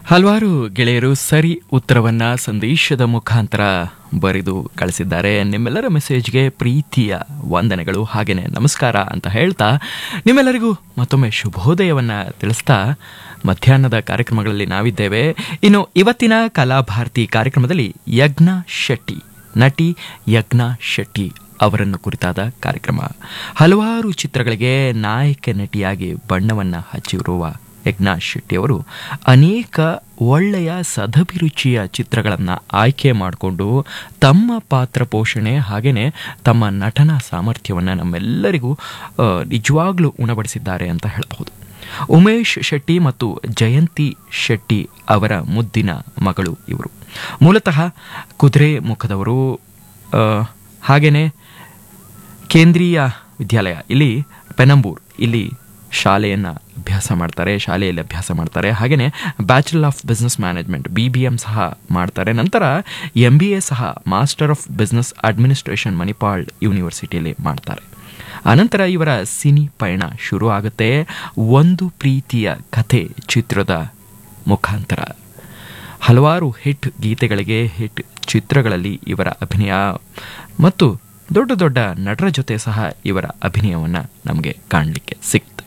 ಹಲವಾರು ಗೆಳೆಯರು ಸರಿ ಉತ್ತರವನ್ನ ಸಂದೇಶದ ಮುಖಾಂತರ ಬರೆದು ಕಳಿಸಿದ್ದಾರೆ ನಿಮ್ಮೆಲ್ಲರ ಮೆಸೇಜ್ಗೆ ಪ್ರೀತಿಯ ವಂದನೆಗಳು ಹಾಗೇನೆ ನಮಸ್ಕಾರ ಅಂತ ಹೇಳ್ತಾ ನಿಮ್ಮೆಲ್ಲರಿಗೂ ಮತ್ತೊಮ್ಮೆ ಶುಭೋದಯವನ್ನ ತಿಳಿಸ್ತಾ ಮಧ್ಯಾಹ್ನದ ಕಾರ್ಯಕ್ರಮಗಳಲ್ಲಿ ನಾವಿದ್ದೇವೆ ಇನ್ನು ಇವತ್ತಿನ ಕಲಾಭಾರತಿ ಕಾರ್ಯಕ್ರಮದಲ್ಲಿ ಯಜ್ಞ ಶೆಟ್ಟಿ ನಟಿ ಯಜ್ಞ ಶೆಟ್ಟಿ ಅವರನ್ನು ಕುರಿತಾದ ಕಾರ್ಯಕ್ರಮ ಹಲವಾರು ಚಿತ್ರಗಳಿಗೆ ನಾಯಕ ನಟಿಯಾಗಿ ಬಣ್ಣವನ್ನ ಹಚ್ಚಿರುವ ಯಜ್ಞಾ ಶೆಟ್ಟಿಯವರು ಅನೇಕ ಒಳ್ಳೆಯ ಸದಭಿರುಚಿಯ ಚಿತ್ರಗಳನ್ನು ಆಯ್ಕೆ ಮಾಡಿಕೊಂಡು ತಮ್ಮ ಪಾತ್ರ ಪೋಷಣೆ ಹಾಗೆಯೇ ತಮ್ಮ ನಟನಾ ಸಾಮರ್ಥ್ಯವನ್ನು ನಮ್ಮೆಲ್ಲರಿಗೂ ಆ, ನಿಜವಾಗ್ಲೂ ಉಣಬಡಿಸಿದ್ದಾರೆ ಅಂತ ಹೇಳಬಹುದು ಉಮೇಶ್ ಶೆಟ್ಟಿ ಮತ್ತು ಜಯಂತಿ ಶೆಟ್ಟಿ ಅವರ ಮುದ್ದಿನ ಮಗಳು ಇವರು ಮೂಲತಃ ಕುದುರೆ ಮುಖದವರು ಆ, ಹಾಗೇನೆ ಕೇಂದ್ರೀಯ ವಿದ್ಯಾಲಯ ಇಲ್ಲಿ ಪೆನಂಬೂರ್ ಇಲ್ಲಿ ಶಾಲೆಯನ್ನು ಅಭ್ಯಾಸ ಮಾಡ್ತಾರೆ ಶಾಲೆಯಲ್ಲಿ ಅಭ್ಯಾಸ ಮಾಡ್ತಾರೆ ಹಾಗೆಯೇ bachelor of business management B B M ಸಹ ಮಾಡ್ತಾರೆ ನಂತರ ಎಂ ಬಿ ಎ ಸಹ master of business administration Manipal ಯೂನಿವರ್ಸಿಟಿಯಲ್ಲಿ ಮಾಡ್ತಾರೆ ಅನಂತರ ಇವರ ಸಿನಿ ಪಯಣ ಶುರು ಆಗುತ್ತೆ ಒಂದು ಪ್ರೀತಿಯ ಕಥೆ ಚಿತ್ರದ ಮುಖಾಂತರ ಹಲವಾರು ಹಿಟ್ ಗೀತೆಗಳಿಗೆ ಹಿಟ್ ಚಿತ್ರಗಳಲ್ಲಿ ಇವರ ಅಭಿನಯ ಮತ್ತು ದೊಡ್ಡ ದೊಡ್ಡ ನಟರ ಜೊತೆ ಸಹ ಇವರ ಅಭಿನಯವನ್ನು ನಮಗೆ ಕಾಣಲಿಕ್ಕೆ ಸಿಕ್ತು